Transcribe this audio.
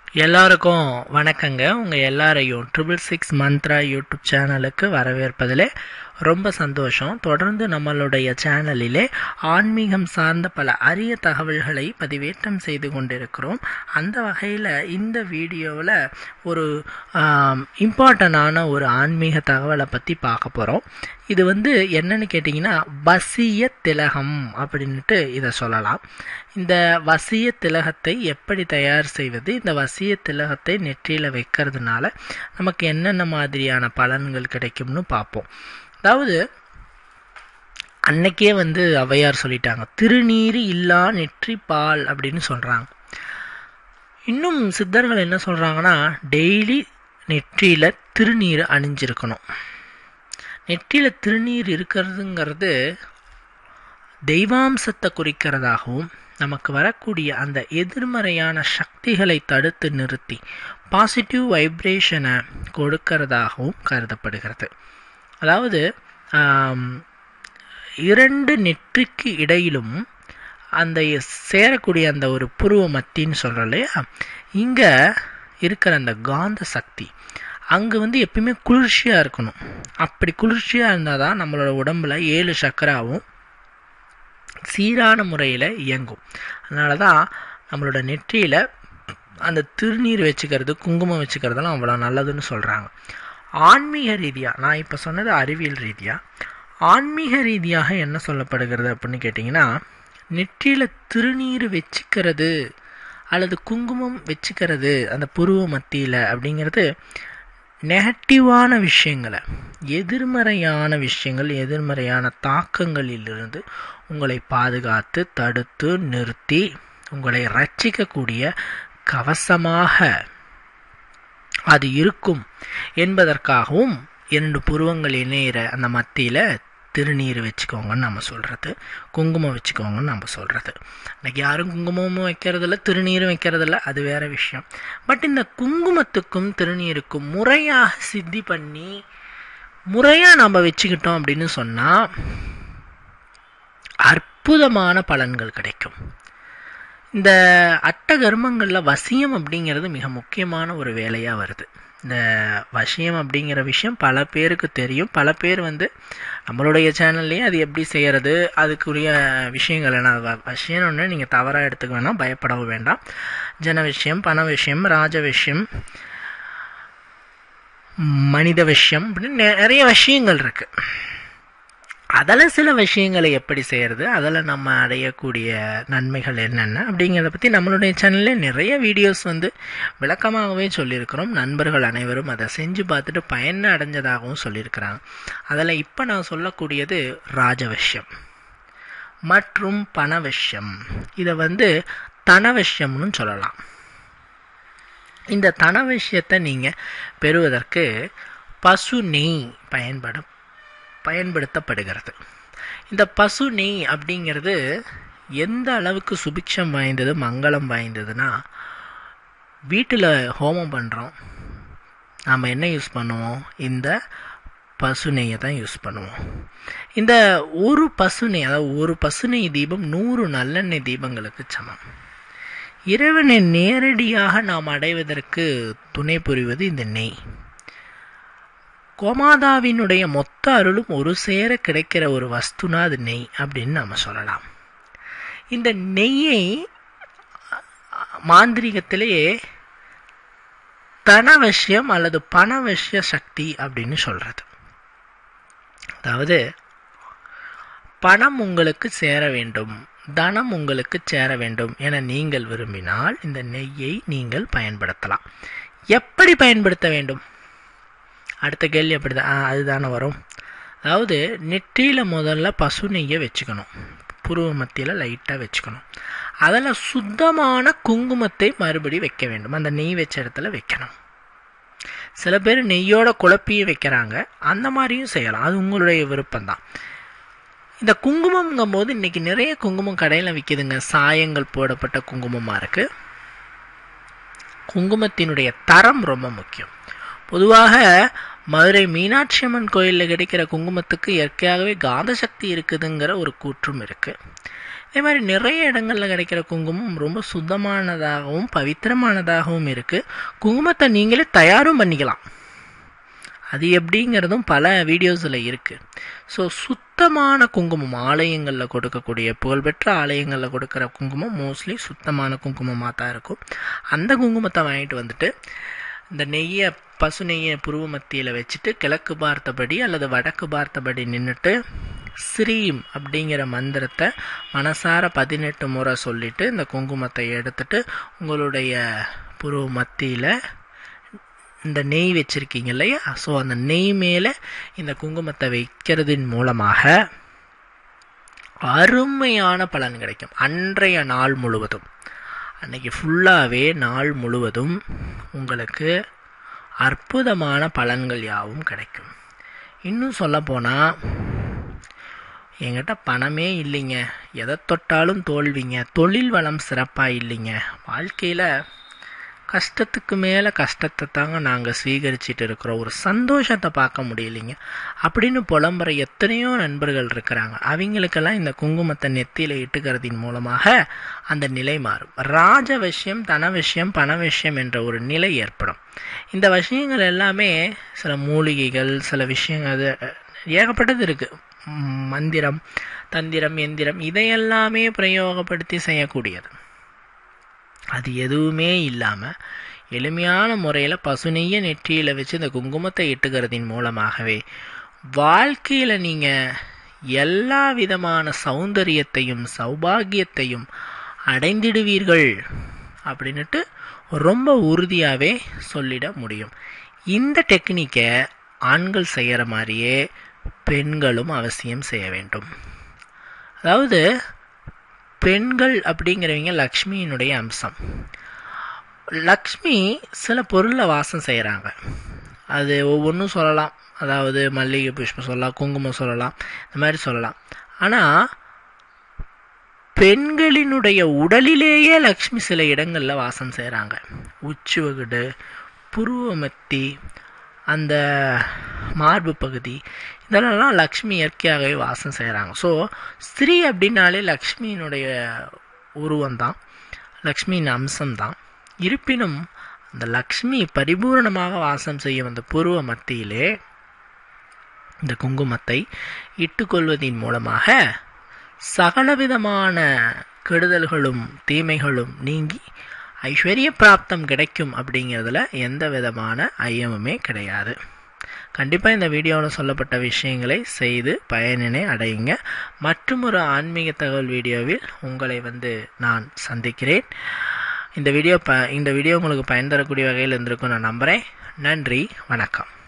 எல்லாருக்கும் வணக்கங்க உங்கள் எல்லாரையும் ட்ரிபிள் சிக்ஸ் மந்த்ரா யூடியூப் சேனலுக்கு வரவேற்பதில் ரொம்ப சந்தோஷம் தொடர்ந்து நம்மளுடைய சேனலிலே ஆன்மீகம் சார்ந்த பல அரிய தகவல்களை பதிவேற்றம் செய்து கொண்டிருக்கிறோம் அந்த வகையில் இந்த வீடியோவில் ஒரு இம்பார்ட்டண்டான ஒரு ஆன்மீக தகவலை பற்றி பார்க்க போகிறோம் இது வந்து என்னன்னு கேட்டிங்கன்னா வசிய திலகம் அப்படின்ட்டு இதை சொல்லலாம் இந்த வசிய திலகத்தை எப்படி தயார் செய்வது இந்த வசிய திலகத்தை நெற்றியில் வைக்கிறதுனால நமக்கு என்னென்ன மாதிரியான பலன்கள் கிடைக்கும்னு பார்ப்போம் அதாவது அன்னைக்கே வந்து ஔவையார் சொல்லிட்டாங்க திருநீர் இல்லா நெற்றி பால் அப்படின்னு சொல்கிறாங்க இன்னும் சித்தர்கள் என்ன சொல்கிறாங்கன்னா டெய்லி நெற்றியில் திருநீர் அணிஞ்சிருக்கணும் நெற்றியில் திருநீர் இருக்கிறதுங்கிறது தெய்வாம்சத்தை குறிக்கிறதாகவும் நமக்கு வரக்கூடிய அந்த எதிர்மறையான சக்திகளை தடுத்து நிறுத்தி பாசிட்டிவ் வைப்ரேஷனை கொடுக்கறதாகவும் கருதப்படுகிறது அதாவது இரண்டு நெற்றிக்கு இடையிலும் அந்த சேரக்கூடிய அந்த ஒரு புருவ மத்தின்னு சொல்கிறோம் இல்லையா இங்கே இருக்கிற அந்த காந்த சக்தி அங்கே வந்து எப்பயுமே குளிர்ச்சியாக இருக்கணும் அப்படி குளிர்ச்சியாக இருந்தால் தான் நம்மளோட உடம்புல ஏழு சக்கராவும் சீரான முறையில் இயங்கும் அதனால தான் நம்மளோட நெற்றியில் அந்த திருநீர் வச்சுக்கிறது குங்குமம் வச்சுக்கிறதெல்லாம் அவ்வளோ நல்லதுன்னு சொல்கிறாங்க ஆன்மீக ரீதியாக நான் இப்போ சொன்னது அறிவியல் ரீதியாக ஆன்மீக ரீதியாக என்ன சொல்லப்படுகிறது அப்படின்னு கேட்டிங்கன்னா நெற்றியில் திருநீர் வச்சுக்கிறது அல்லது குங்குமம் வச்சுக்கிறது அந்த புருவ மத்தியில் அப்படிங்கிறது நெகட்டிவான விஷயங்களை எதிர்மறையான விஷயங்கள் எதிர்மறையான தாக்கங்களிலிருந்து உங்களை பாதுகாத்து தடுத்து நிறுத்தி உங்களை ரட்சிக்கக்கூடிய கவசமாக அது இருக்கும் என்பதற்காகவும் இரண்டு புருவங்கள் இணையிற அந்த மத்தியில் திருநீர் வச்சுக்கோங்கன்னு நம்ம சொல்கிறது குங்குமம் வச்சுக்கோங்கன்னு நம்ம சொல்கிறது இன்னைக்கு யாரும் குங்குமமும் வைக்கிறதில்ல திருநீரும் வைக்கிறதில்ல அது வேற விஷயம் பட் இந்த குங்குமத்துக்கும் திருநீருக்கும் முறையாக சித்தி பண்ணி முறையாக நம்ம வச்சுக்கிட்டோம் அப்படின்னு சொன்னால் அற்புதமான பலன்கள் கிடைக்கும் இந்த அட்ட கர்மங்களில் வசியம் அப்படிங்கிறது மிக முக்கியமான ஒரு வேலையாக வருது இந்த வசியம் அப்படிங்கிற விஷயம் பல பேருக்கு தெரியும் பல பேர் வந்து நம்மளுடைய சேனல்லையே அது எப்படி செய்கிறது அதுக்குரிய விஷயங்கள் என்ன வசியம் ஒன்று நீங்கள் தவறாக எடுத்துக்க வேணாம் பயப்படவும் வேண்டாம் ஜன விஷயம் பண விஷயம் ராஜ விஷயம் மனித விஷயம் அப்படின்னு நிறைய விஷயங்கள் இருக்குது அதில் சில விஷயங்களை எப்படி செய்கிறது அதில் நம்ம அடையக்கூடிய நன்மைகள் என்னென்ன அப்படிங்கிறத பற்றி நம்மளுடைய சேனலில் நிறைய வீடியோஸ் வந்து விளக்கமாகவே சொல்லியிருக்கிறோம் நண்பர்கள் அனைவரும் அதை செஞ்சு பார்த்துட்டு பயன் அடைஞ்சதாகவும் சொல்லியிருக்கிறாங்க அதில் இப்போ நான் சொல்லக்கூடியது ராஜவஷ்யம் மற்றும் பணவஷ்யம் இதை வந்து தனவஷ்யம்னு சொல்லலாம் இந்த தனவஷ்யத்தை நீங்கள் பெறுவதற்கு பசு நெய் பயன்படும் பயன்படுத்தப்படுகிறது இந்த பசு நெய் அப்படிங்கிறது எந்த அளவுக்கு சுபிக்ஷம் வாய்ந்தது மங்களம் வாய்ந்ததுன்னா வீட்டில் ஹோமம் பண்ணுறோம் நாம் என்ன யூஸ் பண்ணுவோம் இந்த பசு நெய்யை தான் யூஸ் பண்ணுவோம் இந்த ஒரு பசு நெய் அதாவது ஒரு பசு நெய் தீபம் நூறு நல்லெண்ணெய் தீபங்களுக்கு சமம் இறைவனை நேரடியாக நாம் அடைவதற்கு துணை புரிவது இந்த நெய் கோமாதாவினுடைய மொத்த அருளும் ஒரு சேர கிடைக்கிற ஒரு வஸ்துனா அது நெய் அப்படின்னு நம்ம சொல்லலாம் இந்த நெய்யை மாந்திரிகத்திலேயே தனவசியம் அல்லது பணவசிய சக்தி அப்படின்னு சொல்றது அதாவது பணம் உங்களுக்கு சேர வேண்டும் தனம் உங்களுக்கு சேர வேண்டும் என நீங்கள் விரும்பினால் இந்த நெய்யை நீங்கள் பயன்படுத்தலாம் எப்படி பயன்படுத்த வேண்டும் அடுத்த கேள்வி அப்படி தான் அதுதானே வரும் அதாவது நெற்றியில் முதல்ல பசு நெய்யை வச்சுக்கணும் புருவ மத்தியில் லைட்டாக வச்சுக்கணும் அதில் சுத்தமான குங்குமத்தை மறுபடி வைக்க வேண்டும் அந்த நெய் வச்ச இடத்துல வைக்கணும் சில பேர் நெய்யோட குழப்பியும் வைக்கிறாங்க அந்த மாதிரியும் செய்யலாம் அது உங்களுடைய விருப்பம்தான் இந்த குங்குமம்ங்கும் போது இன்னைக்கு நிறைய குங்குமம் கடையில் விற்கிதுங்க சாயங்கள் போடப்பட்ட குங்குமமாக இருக்குது குங்குமத்தினுடைய தரம் ரொம்ப முக்கியம் பொதுவாக மதுரை மீனாட்சி அம்மன் கோயிலில் கிடைக்கிற குங்குமத்துக்கு இயற்கையாகவே காந்த சக்தி இருக்குதுங்கிற ஒரு கூற்றும் இருக்கு அதே மாதிரி நிறைய இடங்களில் கிடைக்கிற குங்குமம் ரொம்ப சுத்தமானதாகவும் பவித்திரமானதாகவும் இருக்குது குங்குமத்தை நீங்களே தயாரும் பண்ணிக்கலாம் அது எப்படிங்கிறதும் பல வீடியோஸில் இருக்குது ஸோ சுத்தமான குங்குமம் ஆலயங்களில் கொடுக்கக்கூடிய புகழ்பெற்ற ஆலயங்களில் கொடுக்குற குங்குமம் மோஸ்ட்லி சுத்தமான குங்குமமாக தான் இருக்கும் அந்த குங்குமத்தை வாங்கிட்டு வந்துட்டு இந்த நெய்யை பசு நெய்யை புருவ மத்தியில் வச்சுட்டு கிழக்கு பார்த்தபடி அல்லது வடக்கு பார்த்தபடி நின்றுட்டு ஸ்ரீம் அப்படிங்கிற மந்திரத்தை மனசார பதினெட்டு முறை சொல்லிட்டு இந்த குங்குமத்தை எடுத்துட்டு உங்களுடைய புருவ மத்தியில் இந்த நெய் வச்சுருக்கீங்க இல்லையா ஸோ அந்த நெய் மேலே இந்த குங்குமத்தை வைக்கிறதின் மூலமாக அருமையான பலன் கிடைக்கும் அன்றைய நாள் முழுவதும் அன்னைக்கு ஃபுல்லாகவே நாள் முழுவதும் உங்களுக்கு அற்புதமான பலன்கள் யாவும் கிடைக்கும் இன்னும் சொல்லப்போனால் என்கிட்ட பணமே இல்லைங்க எதை தொட்டாலும் தோல்விங்க தொழில் வளம் சிறப்பாக இல்லைங்க வாழ்க்கையில் கஷ்டத்துக்கு மேலே கஷ்டத்தை தாங்க நாங்கள் ஸ்வீகரிச்சிட்டு இருக்கிறோம் ஒரு சந்தோஷத்தை பார்க்க முடியலைங்க அப்படின்னு புலம்புற எத்தனையோ நண்பர்கள் இருக்கிறாங்க அவங்களுக்கெல்லாம் இந்த குங்குமத்தை நெத்தியில் இட்டுக்கிறதின் மூலமாக அந்த நிலை மாறும் ராஜ விஷயம் தன விஷயம் பண விஷயம் என்ற ஒரு நிலை ஏற்படும் இந்த விஷயங்கள் எல்லாமே சில மூலிகைகள் சில விஷயங்கள் அது ஏகப்பட்டது இருக்குது மந்திரம் தந்திரம் எந்திரம் இதையெல்லாமே பிரயோகப்படுத்தி செய்யக்கூடியது அது எதுவுமே இல்லாமல் எளிமையான முறையில் பசுநெய்ய நெற்றியில் வச்சு இந்த குங்குமத்தை இட்டுக்கிறதின் மூலமாகவே வாழ்க்கையில் நீங்கள் எல்லா விதமான சௌந்தரியத்தையும் சௌபாகியத்தையும் அடைந்திடுவீர்கள் அப்படின்னுட்டு ரொம்ப உறுதியாகவே சொல்லிட முடியும் இந்த டெக்னிக்கை ஆண்கள் செய்கிற மாதிரியே பெண்களும் அவசியம் செய்ய வேண்டும் அதாவது பெண்கள் அப்படிங்கிறவங்க லக்ஷ்மியினுடைய அம்சம் லக்ஷ்மி சில பொருளை வாசம் செய்கிறாங்க அது ஒவ்வொன்றும் சொல்லலாம் அதாவது மல்லிகை புஷ்பம் சொல்லலாம் குங்குமம் சொல்லலாம் இந்த மாதிரி சொல்லலாம் ஆனால் பெண்களினுடைய உடலிலேயே லக்ஷ்மி சில இடங்களில் வாசம் செய்கிறாங்க உச்சுவகுடு புருவமத்தி அந்த மார்பு பகுதி இதெல்லாம் லக்ஷ்மி இயற்கையாகவே வாசம் செய்கிறாங்க ஸோ ஸ்திரீ அப்படின்னாலே லக்ஷ்மியினுடைய உருவம்தான் லக்ஷ்மியின் அம்சம்தான் இருப்பினும் அந்த லக்ஷ்மி பரிபூரணமாக வாசம் செய்யும் அந்த புருவ மத்தியிலே இந்த குங்குமத்தை இட்டுக்கொள்வதின் மூலமாக சகலவிதமான கெடுதல்களும் தீமைகளும் நீங்கி ஐஸ்வர்ய பிராப்தம் கிடைக்கும் அப்படிங்கிறதுல எந்த விதமான ஐயமுமே கிடையாது கண்டிப்பாக இந்த வீடியோவில் சொல்லப்பட்ட விஷயங்களை செய்து பயனினை அடையுங்க மற்றும் ஒரு ஆன்மீக தகவல் வீடியோவில் உங்களை வந்து நான் சந்திக்கிறேன் இந்த வீடியோ ப இந்த வீடியோ உங்களுக்கு பயன் தரக்கூடிய வகையில் இருந்திருக்கும் நான் நம்புகிறேன் நன்றி வணக்கம்